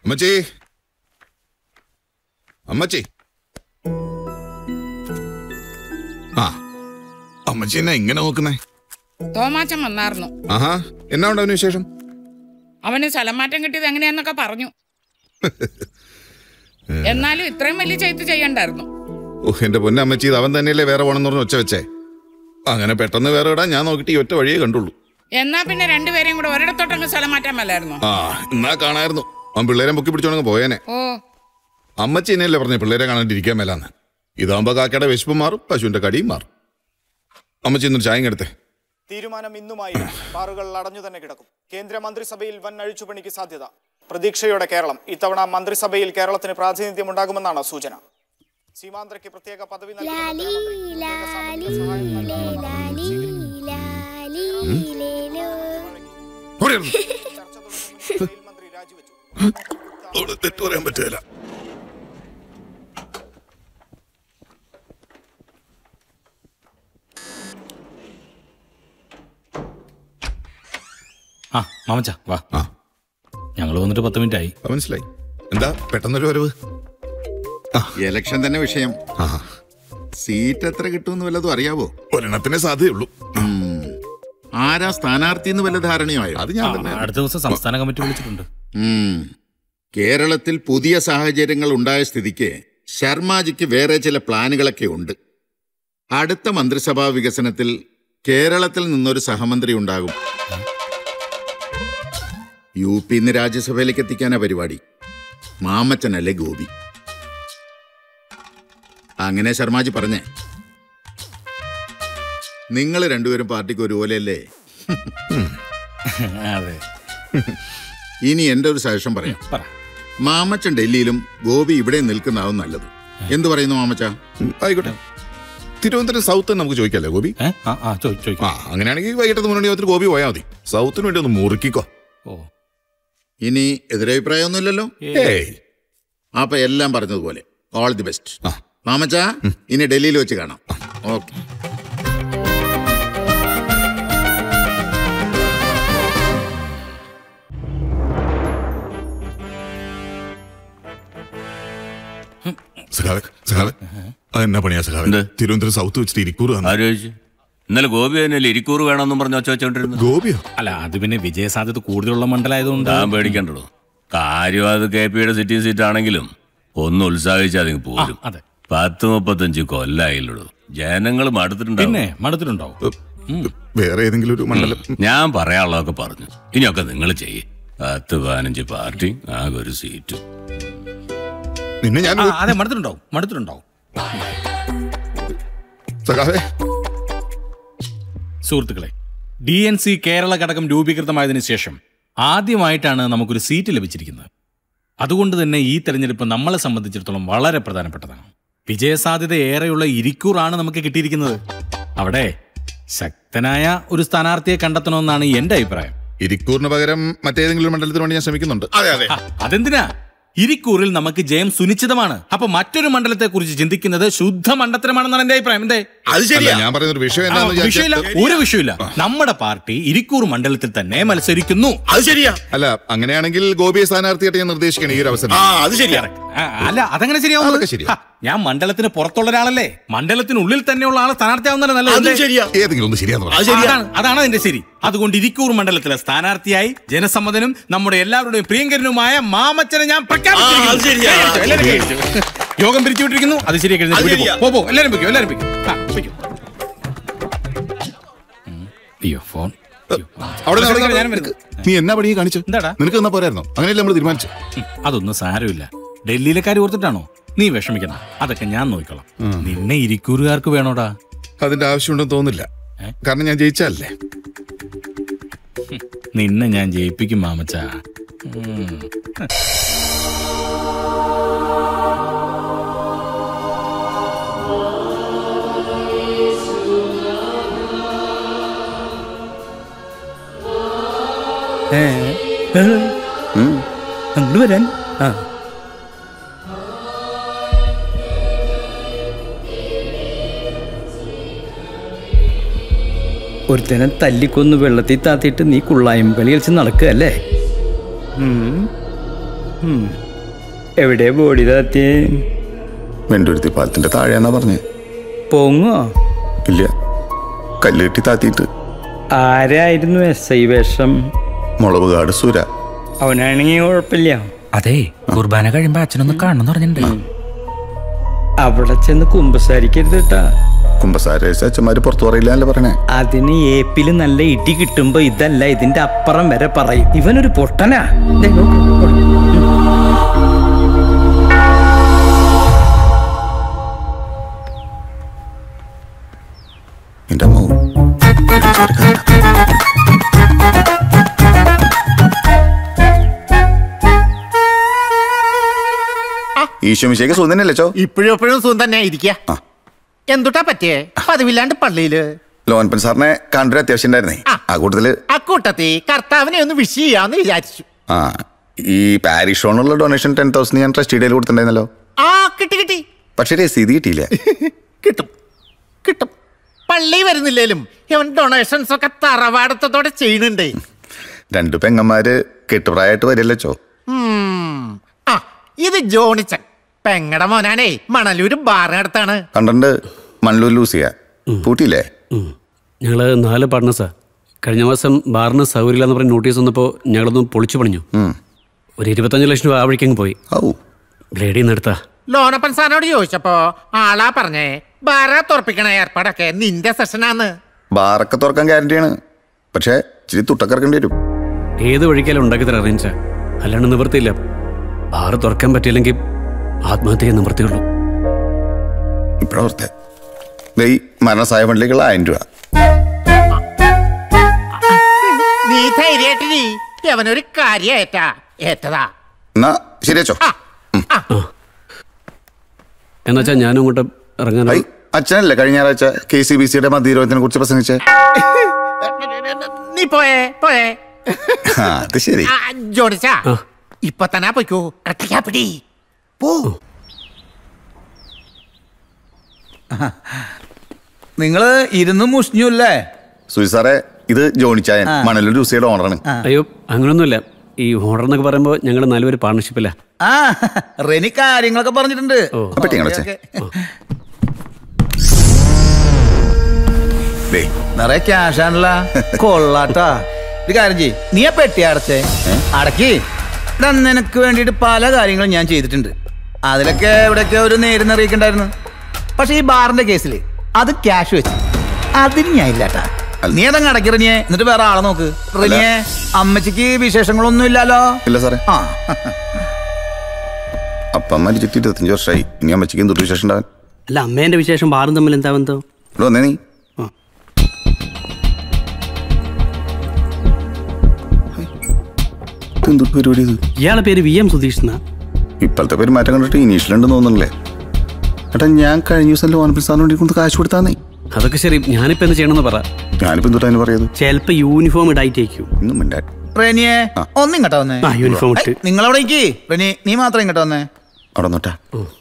അമ്മച്ചി അമ്മച്ചി ആ അമ്മച്ചി എന്നാ ഇങ്ങനെ നോക്കുന്നേ തോമാച്ചൻ വന്നായിരുന്നു ആഹാ എന്നാ ഉണ്ട് അവന് വിശേഷം അവന് സ്ഥലം മാറ്റം കിട്ടിയത് എങ്ങനെയാന്നൊക്കെ പറഞ്ഞു എന്നാലും ഇത്രയും വലിയ ചെയ്ത്ത് ചെയ്യണ്ടായിരുന്നു ഓ എന്റെ പൊന്നമ്മച്ചി ഇത് അവൻ തന്നെയല്ലേ വേറെ പോണെന്ന് പറഞ്ഞ് ഒച്ച വെച്ചേ അങ്ങനെ പെട്ടെന്ന് വേറെ ഇടാൻ ഞാൻ നോക്കിയിട്ട് ഈ ഒറ്റ വഴിയേ കണ്ടുള്ളൂ എന്നാ പിന്നെ രണ്ടുപേരെയും കൂടെ ഒരിടത്തോട്ടങ്ങ് സ്ഥലം മാറ്റാൻ മേലായിരുന്നു ആ എന്നാ കാണായിരുന്നു അവൻ പിള്ളേരെ പൊക്കി പിടിച്ചോണെങ്കിൽ പോയേനെ ഓ അമ്മച്ചി എന്നെയല്ലേ പറഞ്ഞേ പിള്ളേരെ കാണാണ്ടിരിക്കാൻ മേലാന്ന് ഇതാകുമ്പോ കാക്കയുടെ വിശപ്പ് മാറും പശുവിന്റെ കടിയും മാറും അമ്മച്ചി ഇന്നൊരു ചായം എടുത്തേ തീരുമാനം ഇന്നുമായി ബാറുകൾ അടഞ്ഞു തന്നെ കിടക്കും കേന്ദ്ര മന്ത്രിസഭയിൽ വൻ അഴിച്ചുപണിക്ക് സാധ്യത പ്രതീക്ഷയോടെ കേരളം ഇത്തവണ മന്ത്രിസഭയിൽ കേരളത്തിന് പ്രാതിനിധ്യം ഉണ്ടാകുമെന്നാണ് സൂചന സീമാന്തരയ്ക്ക് പ്രത്യേക പദവി നൽകുമെന്ന് ധനമന്ത്രി പ്രത്യേക സാമ്പത്തിക സഹായം നൽകുമെന്ന് ഓടി ചർച്ച തുടങ്ങുമെന്ന് റെയിൽ മന്ത്രി രാജിവെച്ചു അവിടെ തെറ്റ് പറയാൻ പറ്റില്ല ആ മാമച്ച വാ ആ ഞങ്ങൾ വന്നിട്ട് പത്ത് മിനിറ്റ് ആയി അത് മനസ്സിലായി എന്താ പെട്ടെന്നൊരു വരവ് ഇലക്ഷൻ തന്നെ വിഷയം ആ സീറ്റ് എത്ര കിട്ടുമെന്ന് വല്ലതും അറിയാവോ ഒരെണ്ണത്തിനെ സാധ്യതയുള്ളൂ ആരാ സ്ഥാനാർത്ഥി എന്ന് വല്ല ധാരണയായോ അത് ഞാൻ തന്നെ അടുത്ത ദിവസം സംസ്ഥാന കമ്മിറ്റി വിളിച്ചിട്ടുണ്ട് ഉം. കേരളത്തിൽ പുതിയ സാഹചര്യങ്ങൾ ഉണ്ടായ സ്ഥിതിക്ക് ശർമാജിക്ക് വേറെ ചില പ്ലാനുകളൊക്കെ ഉണ്ട് അടുത്ത മന്ത്രിസഭാ വികസനത്തിൽ കേരളത്തിൽ നിന്നൊരു സഹമന്ത്രി ഉണ്ടാകും യു പിന്ന് രാജ്യസഭയിലേക്ക് എത്തിക്കാനാ പരിപാടി മാമച്ചനല്ലേ ഗോപി അങ്ങനെ ശർമാജി പറഞ്ഞേ നിങ്ങൾ രണ്ടുപേരും പാർട്ടിക്ക് ഒരുപോലെയല്ലേ അതെ ഇനി എന്റെ ഒരു സജഷൻ പറയാം പറ മാമച്ചൻ ഡൽഹിയിലും ഗോപി ഇവിടെ നിൽക്കുന്നതാവും നല്ലത് എന്തു പറയുന്നു മാമച്ച ഉം, ആയിക്കോട്ടെ തിരുവനന്തപുരം സൗത്ത് നമുക്ക് ചോദിക്കാല്ലേ ഗോപി ഏ ആ ആ ചോദി ആ ചോദിക്കാം അങ്ങനെയാണെങ്കിൽ വൈകിട്ടത്തെ മുന്നണി യോഗത്തിൽ ഗോപി പോയാൽ മതി സൗത്തിന് വേണ്ടി ഒന്ന് മുറുക്കിക്കോ ഓ ഇനി എതിരഭിപ്രായമൊന്നുമില്ലല്ലോ ഏയ് അപ്പൊ എല്ലാം പറഞ്ഞതുപോലെ ഓൾ ദി ബെസ്റ്റ് ആ. മാമച്ച ഇനി ഡൽഹിയിൽ വെച്ച് കാണാം ഓക്കെ സഖാവെ സഖാവെ അതെന്നാ പണിയാ സഖാവെ എന്ത്? തിരുവനന്തപുരം സൗത്ത് വെച്ചിട്ട് ഇരിക്കൂറ് വന്നു ആര് ചോദിച്ചു ഇന്നലെ ഗോപി തന്നെയല്ലേ ഇരിക്കൂർ വേണമെന്നും പറഞ്ഞ് ഒച്ച വെച്ചോണ്ടിരുന്നു ഗോപിയോ അല്ല അത് പിന്നെ വിജയസാധ്യത കൂടുതലുള്ള മണ്ഡലമായതുകൊണ്ട് താൻ പേടിക്കണ്ടോ കാര്യം അത് കെ പിയുടെ സിറ്റിംഗ് സീറ്റ് ആണെങ്കിലും ഒന്ന് ഉത്സാഹിച്ചാൽ അതിന് ആ, പോരും അതെ പത്ത് മുപ്പത്തഞ്ച് കൊല്ലായില്ലടോ ജനങ്ങൾ മടുത്തിട്ടുണ്ടാവും പിന്നെ മഠത്തിലുണ്ടാവും വേറെ ഏതെങ്കിലും ഒരു മണ്ഡലം ഞാൻ പറയാനുള്ളതൊക്കെ പറഞ്ഞു ഇനിയൊക്കെ നിങ്ങൾ ചെയ്യേ പത്ത് പതിനഞ്ച് പാർട്ടി ആകെ ഒരു സീറ്റ് നിന്നെ ഞാൻ ആ അതെ മഠത്തിലുണ്ടാവും മഠത്തിലുണ്ടാവും സഖാവെ സുഹൃത്തുക്കളെ ഡി എൻ സി കേരള ഘടകം രൂപീകൃതമായതിനു ശേഷം ആദ്യമായിട്ടാണ് നമുക്കൊരു സീറ്റ് ലഭിച്ചിരിക്കുന്നത് അതുകൊണ്ട് തന്നെ ഈ തെരഞ്ഞെടുപ്പ് നമ്മളെ സംബന്ധിച്ചിടത്തോളം വളരെ പ്രധാനപ്പെട്ടതാണ് വിജയസാധ്യത ഏറെയുള്ള ഇരിക്കൂറാണ് നമുക്ക് കിട്ടിയിരിക്കുന്നത് അവിടെ ശക്തനായ ഒരു സ്ഥാനാർത്ഥിയെ കണ്ടെത്തണമെന്നാണ് എന്റെ അഭിപ്രായം ഇരിക്കൂറിന് പകരം മറ്റേതെങ്കിലും ഒരു മണ്ഡലത്തിന് വേണ്ടി ഞാൻ ശ്രമിക്കുന്നുണ്ട് അതെ അതെ ആ, അതെന്തിനാ ഇരിക്കൂറിൽ നമുക്ക് ജയം സുനിശ്ചിതമാണ് അപ്പൊ മറ്റൊരു മണ്ഡലത്തെ കുറിച്ച് ചിന്തിക്കുന്നത് ശുദ്ധ മണ്ഡലമാണെന്നാണ് എന്റെ അഭിപ്രായം എന്തേ അത് അല്ല ഞാൻ പറയുന്ന ഒരു വിഷയം ആ, എന്താണെന്ന് വിഷയമില്ല വിചാരിച്ചാൽ ഒരു വിഷയമില്ല നമ്മുടെ പാർട്ടി ഇരിക്കൂർ മണ്ഡലത്തിൽ തന്നെ മത്സരിക്കുന്നു അത് ശരിയാ അല്ല അങ്ങനെയാണെങ്കിൽ ഗോപിയെ സ്ഥാനാർത്ഥിയായിട്ട് ഞാൻ നിർദ്ദേശിക്കണം ഈ ഒരു അവസരം അത് ശരിയാ ആ, അല്ല അതങ്ങനെ ശരിയാവും അതൊക്കെ ശരിയാ. ഞാൻ മണ്ഡലത്തിന് പുറത്തുള്ള ഒരാളല്ലേ മണ്ഡലത്തിനുള്ളിൽ തന്നെയുള്ള ആളെ സ്ഥാനാർത്ഥിയാവുന്നതല്ലേ നല്ലത് ശരിയാ ഏതെങ്കിലും ഒന്ന് ശരിയാന്ന് പറ അതാണ് അതാണ് അതിന്റെ ശരി അതുകൊണ്ട് ഇരിക്കൂർ മണ്ഡലത്തിലെ സ്ഥാനാർത്ഥിയായി ജനസമ്മതനും നമ്മുടെ എല്ലാവരുടെയും പ്രിയങ്കരനുമായ മാമച്ചനെ ഞാൻ പ്രഖ്യാപിച്ചിരിക്കുന്നു. എല്ലാവരും കൈയടിച്ചു. യോഗം പിരിച്ചുവിട്ടിരിക്കുന്നു അത് ശരിയാക്കി എഴുന്നേറ്റ് വീട്ടിൽ പോ. പോ പോ എല്ലാവരും വെക്കും എല്ലാവരും വെക്കും ആ വെക്കും അയ്യോ ഫോൺ അയ്യോ. അവിടെ നിന്ന് അവിടെ ഞാനും നിന്ന് വരുന്നു. നീ എന്നാ പണി കാണിച്ചു എന്താടാ? നിനക്ക് എന്നാ പോരായിരുന്നോ അങ്ങനെയല്ലേ നമ്മൾ തീരുമാനിച്ചു ഉം, അതൊന്നും സാരമില്ല ഡൽഹിയിലെ കാര്യം ഓർത്തിട്ടാണോ നീ വിഷമിക്കണം അതൊക്കെ ഞാൻ നോക്കിക്കോളാം നിന്നെ ഇരിക്കൂറുകാർക്ക് വേണോടാ അതിന്റെ ആവശ്യമുണ്ടെന്ന് തോന്നില്ല ഏ? കാരണം ഞാൻ ജയിച്ചല്ലേ നിന്നെ ഞാൻ ജയിപ്പിക്കും മാമച്ച ഉം. അങ്ങോട്ട് വരാൻ ആ ഒരുത്തനെ തല്ലിക്കൊന്ന് വെള്ളത്തിൽ താത്തിയിട്ട് നീ കുള്ളായും കളി കളിച്ച് നടക്കുക അല്ലേ ഉം. എവിടെ ബോഡി താത്തി വെണ്ടുരുത്തി പാലത്തിന്റെ താഴെയാന്നാ പറഞ്ഞേ പൊങ്ങോ ഇല്ല കല്ല് കെട്ടി താത്തിയിട്ട് ആരായിരുന്നു എസ് ഐ വേഷം മുളവുകാട് സുര അവനാണെങ്കിൽ കുഴപ്പമില്ല അതെ കുർബാന കഴിയുമ്പോ അച്ഛനൊന്ന് കാണണമെന്ന് പറഞ്ഞിട്ടുണ്ട് അവിടെ ചെന്ന് കുമ്പസാരിക്കരുത് കേട്ടാ കുമ്പസാര അച്ഛന്മാര് പുറത്തു പറയില്ല പറയണേ അതിന് ഏപ്പില് നല്ല ഇടി കിട്ടുമ്പോ ഇതല്ല ഇതിന്റെ അപ്പുറം വരെ പറയും ഇവനൊരു പൊട്ടനാ ദേ നോക്ക്, നോക്ക്. എന്റെ അമ്മോ ഈശോമിശേക്ക് സുന്ദരല്ലേ ചോ ഇപ്പോഴും എപ്പോഴും സുഖം തന്നെ ഇരിക്കുക ആ. എന്തുട്ടാ പറ്റിയേ പതിവില്ലാണ്ട് പള്ളിയില് ലോൻപൻ സാറിനെ കണ്ടൊരു അത്യാവശ്യം ഉണ്ടായിരുന്നേ ആ. ആ കൂട്ടത്തില് അക്കൂട്ടത്തി കർത്താവിനെ ഒന്ന് വിഷ് ചെയ്യാന്ന് വിചാരിച്ചു ആ ഈ പാരിഷ് ഓണുള്ള ഡൊണേഷൻ ടെൻ തൗസൻഡ് ഞാൻ ട്രസ്റ്റിയുടെ കൊടുത്തിട്ടുണ്ടായിരുന്നല്ലോ ആ കിട്ടി കിട്ടി പക്ഷേ രസീത് കിട്ടിയില്ല കിട്ടും കിട്ടും പള്ളി വരുന്നില്ലേലും ഇവൻ ഡൊണേഷൻസ് ഒക്കെ തറവാടത്തോടെ ചെയ്യുന്നുണ്ടേ രണ്ടു പെങ്ങന്മാര് കെട്ടുപ്രായമായിട്ട് വരില്ല ചോ ഉം. ആ ഇത് ജോണിച്ചൻ പെങ്ങടെ മോനാണേ മണലൂര് ബാറിനടുത്താണ് കണ്ടിട്ടുണ്ട് മണ്ണൂർ ലൂസ് ചെയ്യാ പൂട്ടിയില്ലേ ഞങ്ങൾ നാല് പാർട്ട്നേഴ്സാ കഴിഞ്ഞ മാസം ബാറിന് സൗകര്യമില്ലെന്ന് പറഞ്ഞ് നോട്ടീസ് വന്നപ്പോൾ ഞങ്ങളൊന്ന് പൊളിച്ചു പണിഞ്ഞു ഉം. ഒരു ഇരുപത്തഞ്ച് ലക്ഷം രൂപ ആ വഴിക്കങ്ങ് പോയി ഔ ബ്ലേഡിൽ നിന്ന് എടുത്താ ലോനപ്പൻ സാറിനോട് ചോദിച്ചപ്പോ ആളാ പറഞ്ഞേ ബാറ തുറപ്പിക്കണ ഏർപ്പാടൊക്കെ നിന്റെ സെഷനാന്ന് ബാറൊക്കെ തുറക്കാൻ ഗ്യാരണ്ടിയാണ് പക്ഷേ ഇച്ചിരി തുട്ടൊക്കെ ഇറക്കേണ്ടി വരും ഏത് വഴിക്കാലും ഉണ്ടാക്കി തരാം അറേഞ്ചാ അല്ലാണ്ട് നിവൃത്തിയില്ല ബാറ് തുറക്കാൻ പറ്റിയില്ലെങ്കിൽ ആത്മഹത്യയെ നിവൃത്തിയുള്ളൂ ഇപ്പഴോർത്തെ ദേ ഈ മരണസഹായ ഫണ്ടിലേക്കുള്ള ആയിരം രൂപ നീ ധൈര്യമായിട്ട് നീ അവനൊരു കാര്യം ഏറ്റാ ഏറ്റതാ എന്നാ ശരിയച്ചോ എന്നുവെച്ചാൽ ഞാനും അങ്ങോട്ട് ഇറങ്ങാൻ ഐ അച്ഛനല്ലേ കഴിഞ്ഞ ഞായറാഴ്ച കെ സി ബി സിയുടെ മധ്യരോധത്തിനെ കുറിച്ച് പ്രസംഗിച്ചേ നീ പോയേ പോയേ ആ, അത് ശരി ആ, ജോണിച്ചാ ആ. ഇപ്പൊ തന്നെ പൊയ്ക്കോ കട്ടിക്കാ പിടി പോ നിങ്ങള് ഇരുന്ന് മുഷിഞ്ഞു അല്ലേ സുജി സാറേ ഇത് ജോണിച്ചായൻ മണലൂർ ലൂസിയുടെ ഓണറാണ് അയ്യോ അങ്ങനൊന്നുമില്ല ഈ ഓർഡർ എന്നൊക്കെ പറയുമ്പോൾ ഞങ്ങൾ നാലുപേര് പാർട്ണർഷിപ്പില്ല ആ റെനി കാര്യങ്ങളൊക്കെ പറഞ്ഞിട്ടുണ്ട് ഓ. ആ പെട്ടി ഇങ്ങട് വെച്ചേ. ദേ നിറയെ ക്യാഷ് ആണല്ല കൊള്ളാട്ടാ ഒരു കാര്യം ചെയ്യ് നീ ആ പെട്ടി അടച്ചേ അടക്കി ഇടാ നിനക്ക് വേണ്ടിയിട്ട് പല കാര്യങ്ങളും ഞാൻ ചെയ്തിട്ടുണ്ട് അതിലൊക്കെ എവിടെയൊക്കെ ഒരു നേരിന്നറിയിക്കണ്ടായിരുന്നു പക്ഷെ ഈ ബാറിന്റെ കേസിൽ അത് ക്യാഷ് വെച്ച് അതിന് ഞാൻ ഇല്ലാട്ടാ നീ അതങ്ങ് അടക്കി റനിയെ എന്നിട്ട് വേറെ ആളെ നോക്ക് റനിയെ അമ്മച്ചിക്ക് വിശേഷങ്ങളൊന്നും ഇല്ലല്ലോ ഇല്ല സാറേ ആ അപ്പം മരിച്ചിട്ട് ഇരുപത്തഞ്ച് വർഷമായി ഇനി അമ്മച്ചിക്ക് എന്തൊരു വിശേഷം ഉണ്ടാവാൻ അല്ല അമ്മേന്റെ വിശേഷം ബാറും തമ്മിൽ എന്താ ബന്ധം ഇവിടെ വന്നേ നീ ആ. എന്തൊരു പരിപാടി ഇത് ഇയാളെ പേര് വി എം സുധീഷ് എന്നാ ഇപ്പോഴത്തെ പെരുമാറ്റം കണ്ടിട്ട് ഇനീഷ്യലുണ്ടെന്ന് തോന്നുന്നില്ലേ ഏട്ടാ ഞാൻ കഴിഞ്ഞ ദിവസം ലോൺ സാറിന് വേണ്ടി കൊണ്ട് കാശ് കൊടുത്താന്നേ അതൊക്കെ ശരി ഞാനിപ്പോ എന്ത് ചെയ്യണമെന്ന് പറ ഞാനിപ്പോ എന്തുട്ടാ അതിന് പറയത് ചിലപ്പോ യൂണിഫോം ഇടായിട്ടേക്കും ഇന്നും മിണ്ടാ റനിയെ ഒന്ന് ഇങ്ങോട്ടാ വന്നേ ആ യൂണിഫോം ഇട്ട് നിങ്ങളവിടെ നിൽക്കി റനി നീ മാത്രം ഇങ്ങോട്ട് വന്നേ അവിടെ നോട്ടാ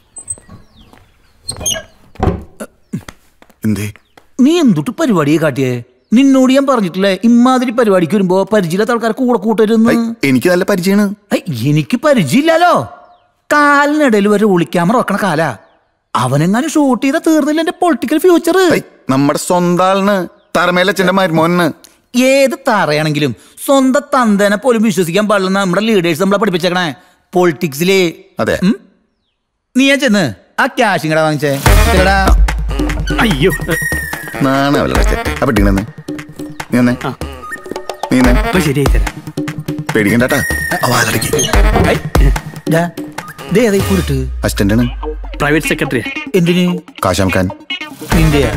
എന്തേ നീ എന്തുട്ട് പരിപാടിയെ കാട്ടിയേ നിന്നോട് ഞാൻ പറഞ്ഞിട്ടില്ലേ ഇമാതിരി പരിപാടിക്ക് വരുമ്പോ പരിചയമില്ലാത്ത ആൾക്കാർ കൂടെ കൂട്ടരുന്ന് ഐ, എനിക്ക് നല്ല പരിചയമാണ് ഐ, എനിക്ക് പരിചയമില്ലല്ലോ കാലിനിടയിൽ വരെ ഒളിക്യാമറ വെക്കണ കാല അവനെങ്ങാനും ഷൂട്ട് ചെയ്താ തീർന്നില്ല എന്റെ പൊളിറ്റിക്കൽ ഫ്യൂച്ചർ ഐ, നമ്മുടെ സ്വന്തം ആളിന് തറമേലച്ഛന്റെ മരുമോന് ഏത് തറയാണെങ്കിലും സ്വന്തം തന്തനെ പോലും വിശ്വസിക്കാൻ പാടില്ലെന്ന് നമ്മുടെ ലീഡേഴ്സ് നമ്മളെ പഠിപ്പിച്ചേക്കണേ പൊളിറ്റിക്സില് അതെ ഉം? നീ ഞാൻ ചെന്ന് ആ ക്യാഷ് ഇങ്ങടാ വാങ്ങിച്ചേ ചെല്ലടാ. അയ്യോ നാണ ആ പെട്ടിങ്ങനെ നീ വന്നേ നീ വന്നേ ഇപ്പൊ ശരിയായി തരാം പേടിക്കണ്ടാട്ടാ വാലടക്കി ഐ, ദാ, ദേ അതേ കൂടിട്ട് അസിസ്റ്റന്റാണ് പ്രൈവറ്റ് സെക്രട്ടറിയാ എന്തിന് കാശാംഖാൻ നിന്റെയാ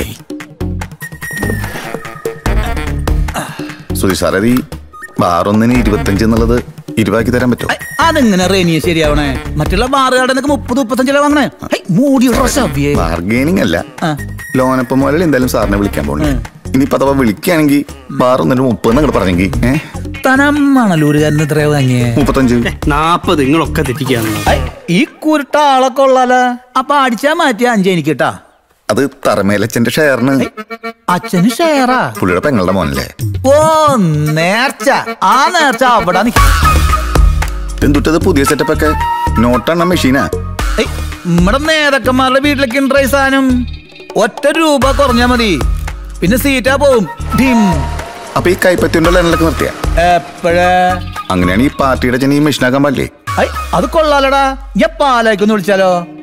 സുധി സാറേ ഈ ബാറൊന്നിന് ഇരുപത്തഞ്ച് എന്നുള്ളത് ഇരുവാക്കി തരാൻ പറ്റുമോ ഐ, അതെങ്ങനെ റേനിയ ശരിയാവണേ മറ്റുള്ള ബാറുകാരുടെ മുപ്പത് മുപ്പത്തഞ്ചില വാങ്ങണേ ഐ, മൂടി സവ്യേ ബാർഗെയിനിങ് അല്ല ആ. ലോനപ്പം മുതൽ എന്തായാലും സാറിനെ വിളിക്കാൻ പോകണ്ടേ ഇനിയിപ്പോ അഥവാ വിളിക്കുകയാണെങ്കിൽ ബാറൊന്നിന് മുപ്പത് അങ്ങോട്ട് പറഞ്ഞെങ്കിൽ ഏഹ് തനമണലൂരുകാരന് എത്രയാ വാങ്ങിയേ മുപ്പത്തഞ്ച് നാപ്പത് നിങ്ങളൊക്കെ തെറ്റിക്കുകയാണല്ലോ ഐ, ഈ കുരുട്ട ആളൊക്കെ ഉള്ളാല അപ്പൊ അടിച്ചാ മാറ്റിയ അഞ്ച് എനിക്ക് കേട്ടാ അത് തറമേലച്ഛന്റെ ഷെയറിന് അച്ഛന് ഷെയറാ പുള്ളിയുടെ പെങ്ങളുടെ മോനല്ലേ ഓ നേർച്ച ആ നേർച്ച അവിടെ നിക്ക എന്തുട്ടത് പുതിയ സെറ്റപ്പ് ഒക്കെ നോട്ടെണ്ണ മെഷീനാ ഏയ്, നമ്മടെ നേതാക്കന്മാരുടെ വീട്ടിലൊക്കെ ഉണ്ട് ഈ സാധനം ഒറ്റ രൂപ കുറഞ്ഞാ മതി പിന്നെ സീറ്റാ പോവും ഡിം. അപ്പൊ ഈ കൈപ്പറ്റിന്റെ എണ്ണലൊക്കെ നിർത്തിയ എപ്പഴാ അങ്ങനെയാണ് ഈ പാർട്ടിയുടെ ചെന്ന് ഈ മെഷീനാക്കാൻ പാടില്ലേ ഐ അത് കൊള്ളാലടാ ഞാൻ പാലായിക്കൊന്ന് വിളിച്ചാലോ